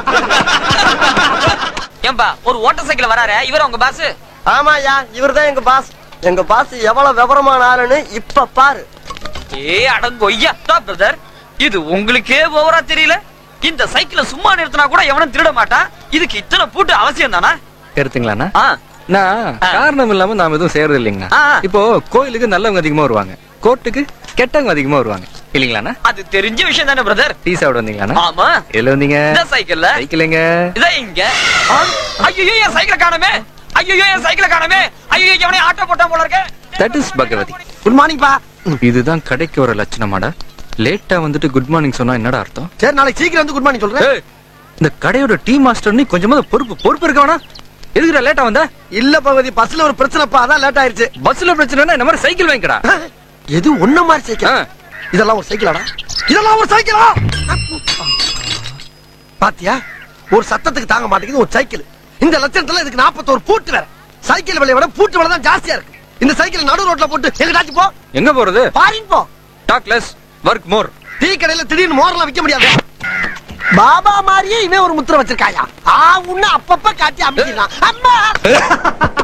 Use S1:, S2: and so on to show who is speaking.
S1: ஏன்பா ஒரு voter cycle வராரு இவர் உங்க பாஸ்
S2: ஆமாயா இவர்தான் எங்க பாஸ் எங்க பாஸ் எவ்வளவு விவரமான ஆளுன்னு இப்ப பாரு
S1: ஏ அடங்கொய்யா பிரதர் இது உங்களுக்கே ஓவரா தெரியல இந்த சைக்கிளை சும்மா நிறுத்தினா கூட எவனும் திருட மாட்டான் இதுக்கு இத்தனை பூட்டு அவசியம் தானா
S3: எடுத்துங்களாண்ணா
S1: ஆ,
S3: நான் காரணம் இல்லாம நாம எதுவும் செய்யறது இல்லைங்கண்ணா
S1: ஆ.
S3: இப்போ கோயிலுக்கு நல்லவங்க அதிகமா வருவாங்க கோர்ட்டுக்கு கெட்டவங்க அதிகமா வருவாங்க இல்லீங்களாண்ணா
S1: அது தெரிஞ்ச விஷயம் தானே பிரதர்
S3: டீ சாப்பிட வந்தீங்களாண்ணா
S1: ஆமா
S3: எதுல வந்தீங்க
S1: இந்த சைக்கிள்ல
S3: சைக்கிளுங்க
S1: இதா இங்க ஐயோ என் சைக்கிளை காணமே ஐயோ என் சைக்கிளை காணமே ஐயோ எவனே ஆட்டோ போட்டா போல இருக்க
S3: that is Bhagavathi
S2: good morning பா
S3: இதுதான் கடைக்கு வர லட்சணமாடா லேட்டா வந்துட்டு குட் மார்னிங் சொன்னா என்னடா அர்த்தம்
S2: சரி நாளைக்கு சீக்கிரம் வந்து குட் மார்னிங் சொல்றேன்
S3: ஏய், இந்த கடையோட டீ மாஸ்டர் நீ கொஞ்சமா பொறுப்பு பொறுப்பு இருக்க வேணா எதுக்குடா லேட்டா வந்த
S2: இல்ல பகவதி பஸ்ல ஒரு பிரச்சனைப்பா அதான் லேட் ஆயிருச்சு
S3: பஸ்ல பிரச்சனைனா இந்த மாதிரி சைக்கிள் வாங்கிக்கடா
S2: எது ஒண்ணு மாதிரி சைக்கிள்
S3: ஆ.
S2: இதெல்லாம் ஒரு சைக்கிளாடா இதெல்லாம் ஒரு சைக்கிளா பாத்தியா ஒரு சத்தத்துக்கு தாங்க மாட்டேங்குது ஒரு சைக்கிள் இந்த லட்சணத்துல இதுக்கு 41 பூட்டு வேற சைக்கிள் விலையை விட பூட்டு விலை தான் ஜாஸ்தியா இருக்கு இந்த சைக்கிள் நடு ரோட்ல போட்டு எங்கடாச்சும் போ
S3: எங்க போறது
S2: பாரின் போ
S3: talk less work more
S2: tea கடையில திடீர்னு மோரெல்லாம் விக்க முடியாது பாபா மாதிரியே இவன் ஒரு முத்திரை வச்சிருக்காயா ஆ உன்ன அப்பப்ப காட்டி அமைக்கிறான் அம்மா